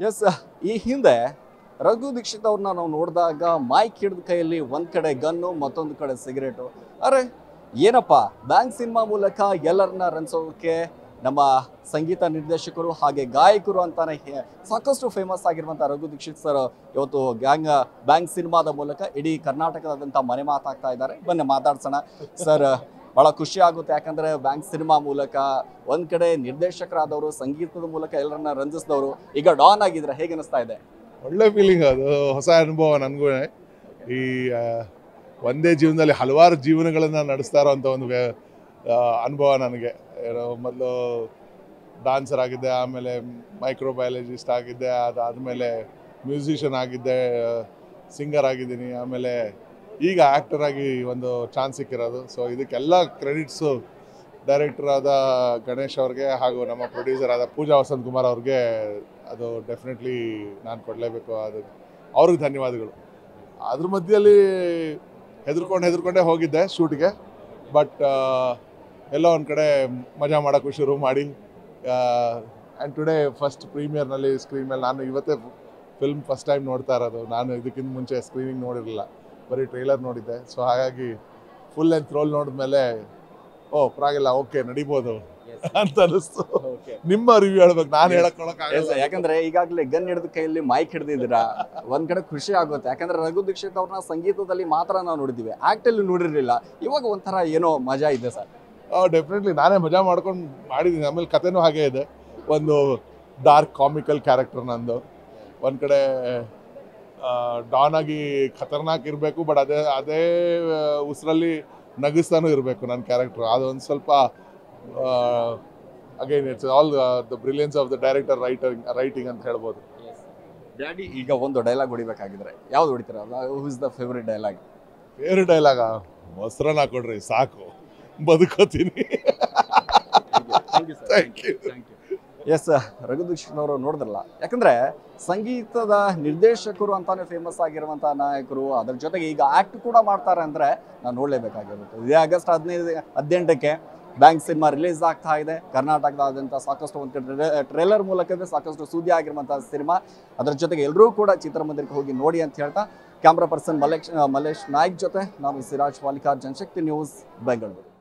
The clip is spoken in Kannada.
ಎಸ್ ಈ ಹಿಂದೆ ರಘು ದೀಕ್ಷಿತ್ ಅವ್ರನ್ನ ನಾವು ನೋಡಿದಾಗ ಮೈಕ್ ಹಿಡಿದ ಕೈಯಲ್ಲಿ ಒಂದ್ ಕಡೆ ಗನ್ನು ಮತ್ತೊಂದು ಕಡೆ ಸಿಗರೇಟು ಅರೆ ಏನಪ್ಪ ಬ್ಯಾಂಕ್ ಸಿನಿಮಾ ಮೂಲಕ ಎಲ್ಲರನ್ನ ರಂಚೋಕೆ ನಮ್ಮ ಸಂಗೀತ ನಿರ್ದೇಶಕರು ಹಾಗೆ ಗಾಯಕರು ಅಂತಾನೆ ಹೆ- ಸಾಕಷ್ಟು ಫೇಮಸ್ ಆಗಿರುವಂಥ ರಘು ದೀಕ್ಷಿತ್ ಸರ್ ಇವತ್ತು ಗ್ಯಾಂಗ್ ಬ್ಯಾಂಕ್ ಸಿನಿಮಾದ ಮೂಲಕ ಇಡೀ ಕರ್ನಾಟಕದಾದ್ಯಂತ ಮನೆ ಮಾತಾಗ್ತಾ ಇದ್ದಾರೆ ಬನ್ನಿ ಮಾತಾಡ್ಸೋಣ ಸರ್ ಬಹಳ ಖುಷಿ ಆಗುತ್ತೆ ಯಾಕಂದ್ರೆ ಬ್ಯಾಂಕ್ ಸಿನಿಮಾ ಮೂಲಕ ಒಂದ್ ಕಡೆ ನಿರ್ದೇಶಕರಾದವರು ಸಂಗೀತದ ಮೂಲಕ ಎಲ್ಲರನ್ನ ರಂಜಿಸಿದವರು ಈಗ ಡಾನ್ ಆಗಿದ್ರೆ ಹೇಗೆ ಅನಿಸ್ತಾ ಇದೆ ಒಳ್ಳೆ ಫೀಲಿಂಗ್ ಅದು ಹೊಸ ಅನುಭವ ನನಗೂ ಈ ಆ, ಒಂದೇ ಜೀವನದಲ್ಲಿ ಹಲವಾರು ಜೀವನಗಳನ್ನು ನಡೆಸ್ತಾ ಇರೋವಂಥ ಒಂದು ವ್ಯ- ಆ, ಅನುಭವ ನನಗೆ ಏನೋ ಮೊದಲು ಡಾನ್ಸರ್ ಆಗಿದ್ದೆ ಆಮೇಲೆ ಮೈಕ್ರೋಬಯಾಲಜಿಸ್ಟ್ ಆಗಿದ್ದೆ ಅದಾದಮೇಲೆ ಮ್ಯೂಸಿಷಿಯನ್ ಆಗಿದ್ದೆ ಸಿಂಗರ್ ಆಗಿದ್ದೀನಿ ಆಮೇಲೆ ಈಗ ಆ್ಯಕ್ಟರ್ ಆಗಿ ಒಂದು ಚಾನ್ಸ್ ಸಿಕ್ಕಿರೋದು ಸೊ ಇದಕ್ಕೆಲ್ಲ ಕ್ರೆಡಿಟ್ಸು ಡೈರೆಕ್ಟರ್ ಆದ ಗಣೇಶ್ ಅವ್ರಿಗೆ ಹಾಗೂ ನಮ್ಮ ಪ್ರೊಡ್ಯೂಸರ್ ಆದ ಪೂಜಾ ವಸಂತ್ ಕುಮಾರ್ ಅವ್ರಿಗೆ ಅದು ಡೆಫಿನೆಟ್ಲಿ ನಾನು ಕೊಡಲೇಬೇಕು ಅದು ಅವ್ರಿಗೆ ಧನ್ಯವಾದಗಳು ಅದ್ರ ಮಧ್ಯದಲ್ಲಿ ಹೆದರ್ಕೊಂಡು ಹೆದರ್ಕೊಂಡೇ ಹೋಗಿದ್ದೆ ಶೂಟಿಗೆ ಬಟ್ ಎಲ್ಲ ಒಂದು ಕಡೆ ಮಜಾ ಮಾಡೋಕ್ಕೂ ಶುರು ಮಾಡಿ ಆ್ಯಂಡ್ ಟುಡೇ ಫಸ್ಟ್ ಪ್ರೀಮಿಯರ್ನಲ್ಲಿ ಸ್ಕ್ರೀನ್ ಮೇಲೆ ನಾನು ಇವತ್ತೇ ಫಿಲ್ಮ್ ಫಸ್ಟ್ ಟೈಮ್ ನೋಡ್ತಾ ಇರೋದು ನಾನು ಇದಕ್ಕಿಂತ ಮುಂಚೆ ಸ್ಕ್ರೀನಿಂಗ್ ನೋಡಿರಲಿಲ್ಲ ಬರೀ ಟ್ರೈಲರ್ ನೋಡಿದ್ದೆ ಸೊ ಹಾಗಾಗಿ ಫುಲ್ ಲೆಂತ್ ರೋಲ್ ನೋಡಿದ್ಮೇಲೆ ಓ ಪರವಾಗಿಲ್ಲ ಓಕೆ ನಡಿಬೋದು ಅಂತ ಅನಿಸ್ತು ನಿಮ್ಮ ರಿವ್ಯೂ ಹೇಳ್ಬೇಕು ನಾನು Yes. ಹೇಳಕ್ಕೊಳಕ್ಕಾಗಲ್ಲ ಯಾಕಂದ್ರೆ ಈಗಾಗಲೇ ಗನ್ ಹಿಡಿದ ಕೈಯಲ್ಲಿ ಮೈಕ್ ಹಿಡಿದಿದ್ದೀರಾ ಒಂದ್ ಕಡೆ ಖುಷಿ ಆಗುತ್ತೆ ಯಾಕಂದ್ರೆ ರಘು ದೀಕ್ಷಿತ್ ಅವ್ರನ್ನ ಸಂಗೀತದಲ್ಲಿ ಮಾತ್ರ ನಾವು ನೋಡಿದೀವಿ ಆಕ್ಟ್ ಅಲ್ಲಿ ನೋಡಿರ್ಲಿಲ್ಲ ಇವಾಗ ಒಂಥರ ಏನೋ ಮಜಾ ಇದೆ ಸರ್ ಡೆಫಿನೆಟ್ಲಿ ನಾನೇ ಮಜಾ ಮಾಡ್ಕೊಂಡು ಮಾಡಿದ್ದೀನಿ ಆಮೇಲೆ ಕಥೆನೂ ಹಾಗೆ ಇದೆ ಒಂದು ಡಾರ್ಕ್ ಕಾಮಿಕಲ್ ಕ್ಯಾರೆಕ್ಟರ್ ನಂದು ಒಂದು ಕಡೆ ಡಾನ್ ಆಗಿ ಖತರ್ನಾಕ್ ಇರಬೇಕು ಬಟ್ ಅದೇ ಅದೇ ಉಸಿರಲ್ಲಿ ನಗಿಸ್ತಾನೂ ಇರಬೇಕು ನನ್ನ ಕ್ಯಾರೆಕ್ಟರ್ ಅದೊಂದು ಸ್ವಲ್ಪ again it's all the brilliance of the director writer writing ಅಂತ ಹೇಳ್ಬೋದು ಡ್ಯಾಡಿ ಈಗ ಒಂದು ಡೈಲಾಗ್ ಹೊಡಿಬೇಕಾಗಿದ್ರೆ ಯಾವ್ದು ಹೊಡಿತೀರಾ who is the favourite dialogue favourite dialogue ಮೊಸರನ್ನ ಕೊಡ್ರಿ ಸಾಕು ಬದುಕೋತೀನಿ thank you yes Raghu Dixit ಅವರು ನೋಡಿದ್ರಲ್ಲ ಯಾಕಂದ್ರೆ ಸಂಗೀತದ ನಿರ್ದೇಶಕರು ಅಂತಾನೆ ಫೇಮಸ್ ಆಗಿರುವಂತಹ ನಾಯಕರು ಅದ್ರ ಜೊತೆಗೆ ಈಗ ಆಕ್ಟ್ ಕೂಡ ಮಾಡ್ತಾರೆ ಅಂದ್ರೆ ನಾವು ನೋಡ್ಲೇಬೇಕಾಗಿರುತ್ತೆ ಇದೇ ಆಗಸ್ಟ್ ಹದಿನೈದು ಹದಿನೆಂಟಕ್ಕೆ ಬ್ಯಾಂಕ್ ಸಿನಿಮಾ ರಿಲೀಸ್ ಆಗ್ತಾ ಇದೆ ಕರ್ನಾಟಕದಾದ್ಯಂತ ಸಾಕಷ್ಟು ಒಂದು ಟ್ರೇಲರ್ ಮೂಲಕವೇ ಸಾಕಷ್ಟು ಸುದ್ದಿ ಆಗಿರುವಂತಹ ಸಿನಿಮಾ ಅದರ ಜೊತೆಗೆ ಎಲ್ಲರೂ ಕೂಡ ಚಿತ್ರಮಂದಿರಕ್ಕೆ ಹೋಗಿ ನೋಡಿ ಅಂತ ಹೇಳ್ತಾ ಕ್ಯಾಮ್ರಾ ಪರ್ಸನ್ ಮಲೇಶ್ ಮಲೇಶ್ ನಾಯ್ಕ್ ಜೊತೆ ನಾನು ಸಿರಾಜ್ ವಾಲಿಕಾರ್ ಜನಶಕ್ತಿ ನ್ಯೂಸ್ ಬೆಂಗಳೂರು